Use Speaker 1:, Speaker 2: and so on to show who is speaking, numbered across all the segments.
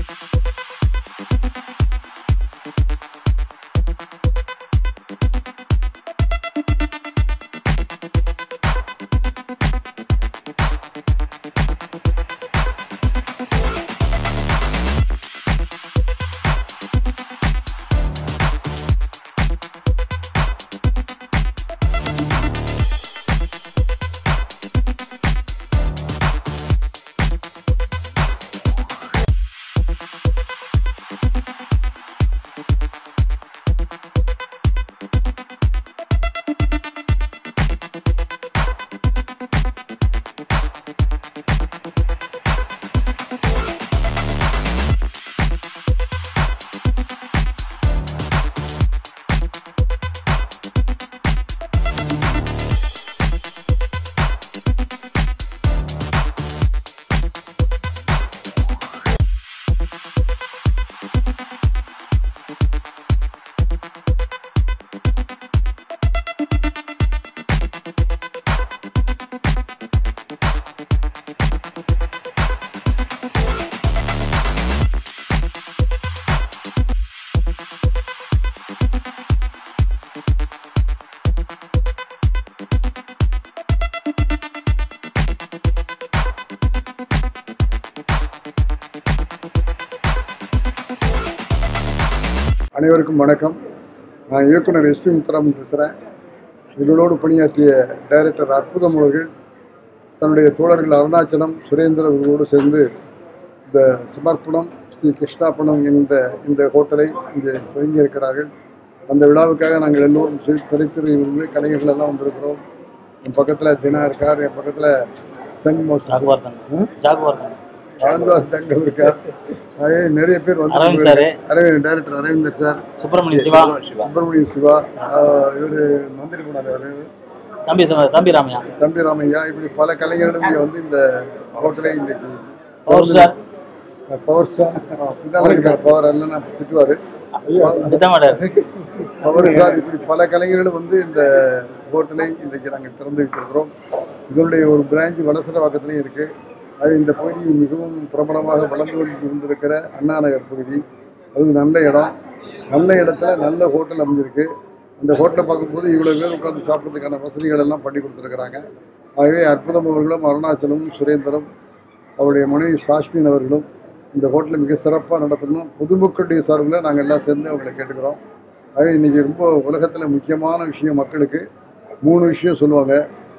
Speaker 1: அனைவருக்கும் வணக்கம் நான் இயக்குனர் எஸ்பி முத்துராமன் பேசுகிறேன் எங்களோடு பணியாற்றிய டைரக்டர் அற்புதம் அவர்கள் தன்னுடைய தோழர்கள் அருணாச்சலம் சுரேந்திர அவர்களோடு சேர்ந்து இந்த சமர்ப்பணம் ஸ்ரீ கிருஷ்ணாப்பணம் என்ற இந்த ஹோட்டலை இங்கே துவங்கி இருக்கிறார்கள் அந்த விழாவுக்காக நாங்கள் எல்லோரும் சி- திரைத்துறையிலிருந்து கலைஞர்கள் எல்லாம் வந்திருக்கிறோம் என் பக்கத்தில் தினா இருக்கார் என் பக்கத்தில் stunt master
Speaker 2: Jaguar Thangam Jaguar Thangam
Speaker 1: ஆழ்ந்தார் தங்கம் இருக்கார் ஆகவே நிறைய பேர் வந்து
Speaker 2: அரவிந்த் சாரு.
Speaker 1: அரவிந்த் டைரக்டர் அரவிந்தர் சார்
Speaker 2: சுப்பிரமணிய சிவா
Speaker 1: சுப்பிரமணிய சிவா இவர் மந்திரி குணார் அவரு
Speaker 2: தம்பி ச- தம்பி ராமையா
Speaker 1: தம்பி ராமையா இப்படி பல கலைஞர்களும் இங்க வந்து இந்த ஹோட்டலை இன்னைக்கு
Speaker 2: பவர் ஸ்டார்
Speaker 1: பவர் ஸ்டார் பின்னால் இருக்கார் பவர் இல்லைன்னா திட்டுவாரு
Speaker 2: திட்டமாட்டார்
Speaker 1: பவர் ஸ்டார் இப்படி பல கலைஞர்களும் வந்து இந்த ஹோட்டலை இன்றைக்கு நாங்கள் திறந்து வைத்திருக்கிறோம் இதனுடைய ஒரு பிரான்ச் வடசரவாக்கத்துலேயும் இருக்கு அது இந்த பகுதி மிகவும் பிரபலமாக வளர்ந்து கொண்டு இருந்திருக்கிற அண்ணா நகர் பகுதி அது நல்ல இடம் நல்ல இடத்துல நல்ல ஹோட்டல் அமைஞ்சிருக்கு அந்த ஹோட்டலை பார்க்கும்போது இவ்வளோ பேர் உட்கார்ந்து சாப்பிட்றதுக்கான வசதிகள் எல்லாம் பண்ணி கொடுத்துருக்குறாங்க ஆகவே அற்புதம் அவர்களும் அருணாச்சலும் சுரேந்தரும் அவருடைய மனைவி சாஷ்மின் அவர்களும் இந்த ஹோட்டலை மிக சிறப்பாக நடத்தணும் பொதுமக்களுடைய சார்பில் நாங்கள் எல்லாம் சேர்ந்து அவங்களை கேட்டுக்கிறோம் ஆகவே இன்றைக்கி ரொம்ப உலகத்தில் முக்கியமான விஷயம் மக்களுக்கு மூணு விஷயம் சொல்லுவாங்க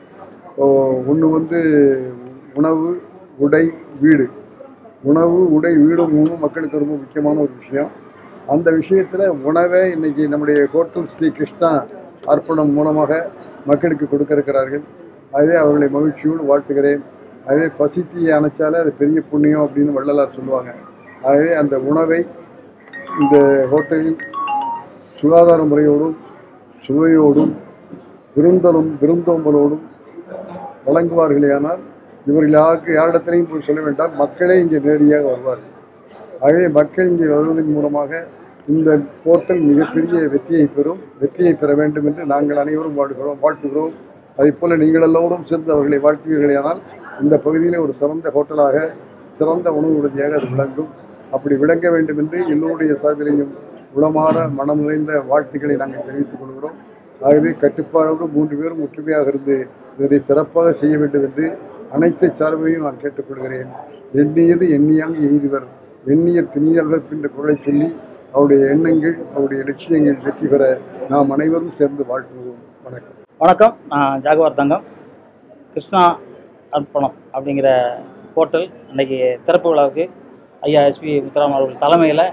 Speaker 1: ஒன்று வந்து உணவு உடை வீடு உணவு உடை வீடு மூணும் மக்களுக்கு ரொம்ப முக்கியமான ஒரு விஷயம் அந்த விஷயத்தில் உணவை இன்னைக்கு நம்முடைய ஹோட்டல் ஸ்ரீ கிருஷ்ணா அர்ப்பணம் மூலமாக மக்களுக்கு கொடுக்க இருக்கிறார்கள் ஆகவே அவர்களை மகிழ்ச்சியோடு வாழ்த்துகிறேன் ஆகவே பசித்தியை அணைச்சாலே அது பெரிய புண்ணியம் அப்படின்னு வள்ளலார் சொல்லுவாங்க ஆகவே அந்த உணவை இந்த ஹோட்டலில் சுகாதார முறையோடும் சுவையோடும் விருந்தலும் விருந்தோம்பலோடும் வழங்குவார்களேயானால் இவர்கள் யாருக்கு யாரிடத்திலையும் போய் சொல்ல வேண்டாம் மக்களே இங்கே நேரடியாக வருவார்கள் ஆகவே மக்கள் இங்கே வருவதன் மூலமாக இந்த ஹோட்டல் மிகப்பெரிய வெற்றியை பெறும் வெற்றியை பெற வேண்டும் என்று நாங்கள் அனைவரும் வாழ்கிறோம் வாழ்த்துகிறோம் அதைப் போல நீங்கள் எல்லோரும் சேர்ந்து அவர்களை வாழ்த்துவீர்களேயானால் இந்த பகுதியிலே ஒரு சிறந்த ஹோட்டலாக சிறந்த உணவு விடுதியாக அது விளங்கும் அப்படி விளங்க வேண்டும் என்று எல்லோருடைய சார்பிலையும் உளமாற மனம் நிறைந்த வாழ்த்துக்களை நாங்கள் தெரிவித்துக் கொள்கிறோம் ஆகவே கட்டுப்பாடோடு மூன்று பேரும் ஒற்றுமையாக இருந்து இதனை சிறப்பாக செய்ய வேண்டும் என்று அனைத்து சார்பையும் நான் கேட்டுக்கொள்கிறேன் எண்ணியது எண்ணியாங்க எய்துவர் எண்ணிய திணியல்வர் என்ற குரலை சொல்லி அவருடைய எண்ணங்கள் அவருடைய லட்சியங்கள் வெற்றி பெற நாம் அனைவரும் சேர்ந்து வாழ்த்துவோம் வணக்கம்
Speaker 2: வணக்கம் நான் ஜாகுவார் தங்கம் கிருஷ்ணா அர்ப்பணம் அப்படிங்கிற ஹோட்டல் அன்னைக்கு திறப்பு விழாவுக்கு ஐயா எஸ்பி முத்துராமன் அவர்கள் தலைமையில்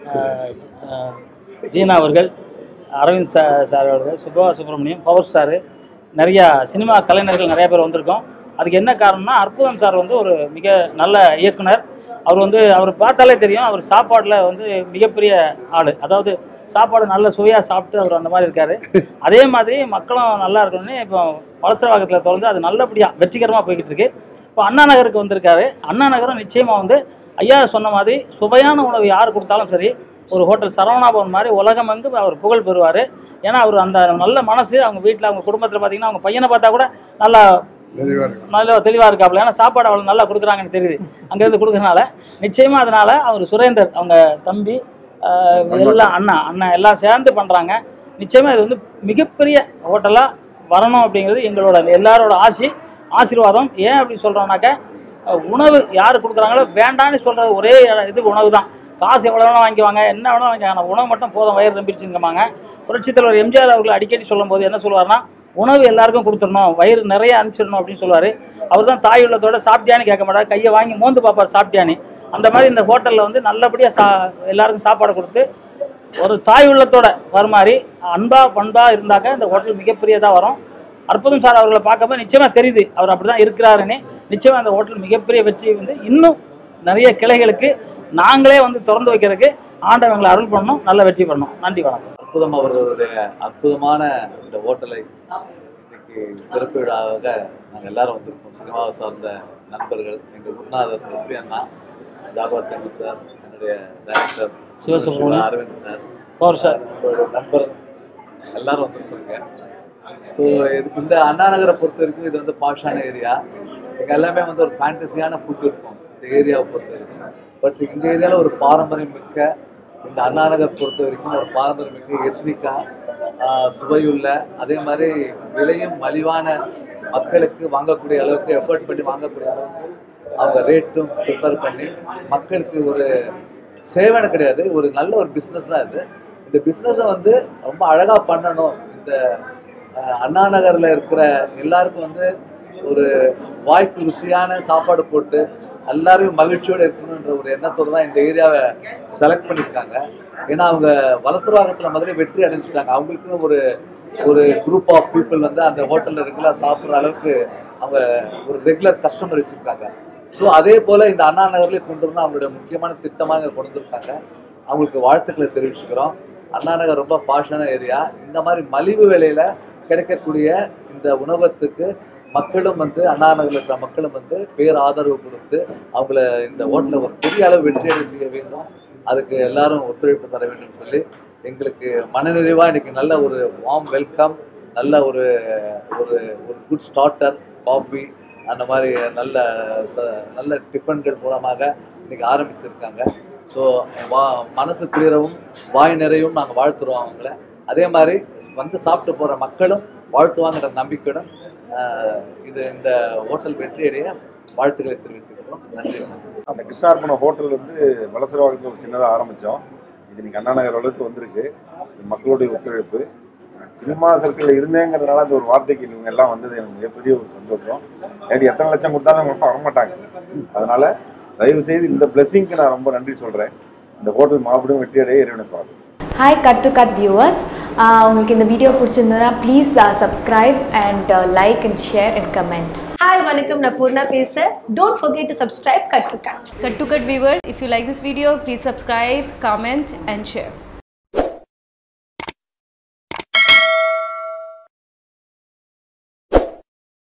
Speaker 2: ஜீனா அவர்கள் அரவிந்த் சா சார் அவர்கள் சுபா சுப்பிரமணியம் பவர் ஸ்டாரு நிறையா சினிமா கலைஞர்கள் நிறைய பேர் வந்திருக்கோம் அதுக்கு என்ன காரணம்னா அற்புதம் சார் வந்து ஒரு மிக நல்ல இயக்குனர் அவர் வந்து அவர் பார்த்தாலே தெரியும் அவர் சாப்பாட்டில் வந்து மிகப்பெரிய ஆள் அதாவது சாப்பாடு நல்ல சுவையாக சாப்பிட்டு அவர் அந்த மாதிரி இருக்காரு அதே மாதிரி மக்களும் நல்லா இருக்கணும்னு இப்போ வலசரவாக்கத்தில் திறந்து அது நல்லபடியாக வெற்றிகரமாக போய்கிட்டு இருக்கு இப்போ அண்ணா நகருக்கு வந்திருக்காரு அண்ணா நகரம் நிச்சயமாக வந்து ஐயா சொன்ன மாதிரி சுவையான உணவு யார் கொடுத்தாலும் சரி ஒரு ஹோட்டல் சரவணாபவன் மாதிரி உலகமெங்கு அவர் புகழ் பெறுவார் ஏன்னா அவர் அந்த நல்ல மனசு அவங்க வீட்டில் அவங்க குடும்பத்தில் பார்த்தீங்கன்னா அவங்க பையனை பார்த்தா கூட நல்லா
Speaker 1: தெளிவாக இருக்கு
Speaker 2: நல்ல தெளிவாக இருக்காப்புல ஏன்னா சாப்பாடு அவ்வளோ நல்லா கொடுக்குறாங்கன்னு தெரியுது அங்கேருந்து கொடுக்குறனால நிச்சயமாக அதனால அவர் சுரேந்தர் அவங்க தம்பி ஆஹ், எல்லாம் அண்ணா அண்ணா எல்லாம் சேர்ந்து பண்ணுறாங்க நிச்சயமாக இது வந்து மிகப்பெரிய ஹோட்டலாக வரணும் அப்படிங்கிறது எங்களோட எல்லாரோட ஆசி ஆசீர்வாதம் ஏன் அப்படி சொல்கிறோம்னாக்க உணவு யார் கொடுக்குறாங்களோ வேண்டான்னு சொல்கிறது ஒரே இது உணவு தான் காசு எவ்வளோ வேணால் வாங்கிக்குவாங்க என்ன வேணாலும் வாங்கிக்காங்க ஆனால் உணவு மட்டும் போதும் வயிறு நம்பிடுச்சுங்கம்மாங்க புரட்சித் தலைவர் எம்ஜிஆர் அவர்கள் அடிக்கடி சொல்லும்போது என்ன சொல்லுவார்னா உணவு எல்லாருக்கும் கொடுத்துடணும் வயிறு நிறைய அனுப்பிச்சிடணும் அப்படின்னு சொல்லுவார் அவர் தான் தாய் உள்ளத்தோட சாப்பிட்டியான்னு கேட்க மாட்டார் கையை வாங்கி மோந்து பார்ப்பார் சாப்பிட்டியான்னு அந்த மாதிரி இந்த ஹோட்டலில் வந்து நல்லபடியாக சா எல்லாருக்கும் சாப்பாடு கொடுத்து ஒரு தாய் உள்ளத்தோட பரிமாறி அன்பா பண்பா இருந்தாக்க இந்த ஹோட்டல் மிகப்பெரியதாக வரும் அற்புதம் சார் அவர்களை பார்க்கும்போது நிச்சயமாக தெரியுது அவர் அப்படி தான் இருக்கிறாருன்னு நிச்சயமாக அந்த ஹோட்டல் மிகப்பெரிய வெற்றி வந்து இன்னும் நிறைய கிளைகளுக்கு நாங்களே வந்து திறந்து வைக்கிறதுக்கு ஆண்டவங்களை அருள் பண்ணணும் நல்ல வெற்றி பண்ணணும் நன்றி வணக்கம்
Speaker 3: அற்புதம் அவர்களுடைய அற்புதமான இந்த ஹோட்டலை இன்னைக்கு திறப்பு விழாவாக நாங்கள் எல்லாரும் வந்திருக்கோம் சினிமாவை சார்ந்த நண்பர்கள் எங்கள் குருநாதர் முருகி அண்ணா ஜாகவர் தங்கி சார் என்னுடைய director
Speaker 2: Sivasubramaniam.
Speaker 3: Aravind sir
Speaker 2: power sir
Speaker 3: நம்மளோட நண்பர் எல்லாரும் வந்திருக்காங்க ஸோ இதுக்கு இந்த அண்ணா நகரை பொறுத்த வரைக்கும் இது வந்து பாஷான ஏரியா இங்கே எல்லாமே வந்து ஒரு ஃபேண்டசியான ஃபுட் இருக்கும் இந்த ஏரியாவை பொறுத்த வரைக்கும் பட் இந்த ஏரியாவில் ஒரு பாரம்பரியம் மிக்க இந்த அண்ணா நகர் பொறுத்த வரைக்கும் ஒரு பாரம்பரியம் மிக்க எத்னிக்கா சுவையுள்ள அதே மாதிரி விலையும் மலிவான மக்களுக்கு வாங்கக்கூடிய அளவுக்கு எஃபர்ட் பண்ணி வாங்கக்கூடிய அளவுக்கு அவங்க ரேட்டும் ப்ரிப்பேர் பண்ணி மக்களுக்கு ஒரு சேவனை கிடையாது ஒரு நல்ல ஒரு பிஸ்னஸ் தான் இது இந்த பிஸ்னஸை வந்து ரொம்ப அழகாக பண்ணணும் இந்த அஹ், அண்ணா நகரில் இருக்கிற எல்லாருக்கும் வந்து ஒரு வாய்க்கு ருசியான சாப்பாடு போட்டு எல்லாரையும் மகிழ்ச்சியோடு இருக்கணுன்ற ஒரு எண்ணத்தோடு தான் இந்த ஏரியாவை செலக்ட் பண்ணியிருக்காங்க ஏன்னா அவங்க வலசரவாகத்தில் முதல்ல வெற்றி அடைஞ்சிட்டாங்க அவங்களுக்குன்னு ஒரு ஒரு குரூப் ஆஃப் பீப்புள் வந்து அந்த ஹோட்டலில் ரெகுலர் சாப்பிட்ற அளவுக்கு அவங்க ஒரு ரெகுலர் கஸ்டமர் வச்சுருக்காங்க ஸோ அதே போல் இந்த அண்ணா நகர்லேயே கொண்டு வரணும் அவங்களோட முக்கியமான திட்டமாக இங்க கொண்டு வந்திருக்காங்க அவங்களுக்கு வாழ்த்துக்களை தெரிவிச்சுக்கிறோம் அண்ணா நகர் ரொம்ப பாஷான ஏரியா இந்த மாதிரி மலிவு விலையில கிடைக்கக்கூடிய இந்த உணவகத்துக்கு மக்களும் வந்து அண்ணா நகரில் இருக்கிற மக்களும் வந்து பேர் ஆதரவு கொடுத்து அவங்கள இந்த ஹோட்டலை ஒரு பெரிய அளவு வெற்றியடை செய்ய வேண்டும் அதுக்கு எல்லாரும் ஒத்துழைப்பு தர வேண்டும் சொல்லி எங்களுக்கு மனநிறைவா இன்னைக்கு நல்ல ஒரு வார்ம் வெல்கம் நல்ல ஒரு ஒரு ஒரு குட் ஸ்டார்டர் காஃபி அந்த மாதிரி நல்ல ச- நல்ல டிஃபன்கள் மூலமாக இன்னைக்கு ஆரம்பித்திருக்காங்க ஸோ வா மனசு குளிரவும் வாய் நிறையவும் நாங்கள் வாழ்த்துறோம் அவங்கள அதே மாதிரி வந்து சாப்பிட்டு போகிற மக்களும் வாழ்த்துவாங்கிற நம்பிக்கையுடன் ஆஹ், இது இந்த ஹோட்டல் வெற்றியடைய வாழ்த்துக்களை தெரிவித்துக்கிறோம் நன்றி வணக்கம்.
Speaker 4: அந்த கிருஷ்ணார்பண ஹோட்டல் வந்து வலசரவாகத்தில் ஒரு சின்னதாக ஆரம்பித்தோம் இது இன்னைக்கு அண்ணா நகர் அளவுக்கு வந்திருக்கு இது மக்களுடைய ஒத்துழைப்பு சினிமா சர்க்கிளில் இருந்தேங்கிறதுனால அந்த ஒரு வார்த்தைக்கு இவங்க எல்லாம் வந்தது எனக்கு மிகப்பெரிய ஒரு சந்தோஷம் ஏடி எத்தனை லட்சம் கொடுத்தாலும் அவங்க வரமாட்டாங்க அதனால தயவு செய்து இந்த பிளெஸிங்க்கு நான் ரொம்ப நன்றி சொல்கிறேன் இந்த ஹோட்டல் மாபெரும் வெற்றியடைய இறைவனை பார்க்கணும்
Speaker 5: hi cut to cut viewers உங்களுக்கு இந்த வீடியோ பிடிச்சிருந்ததுன்னா please subscribe and like and share and comment
Speaker 6: hi வணக்கம் நான் பூர்ணா பேசுகிறேன் don't forget to subscribe cut to cut
Speaker 7: Cut to Cut viewers, if you like this video, please subscribe, comment and share.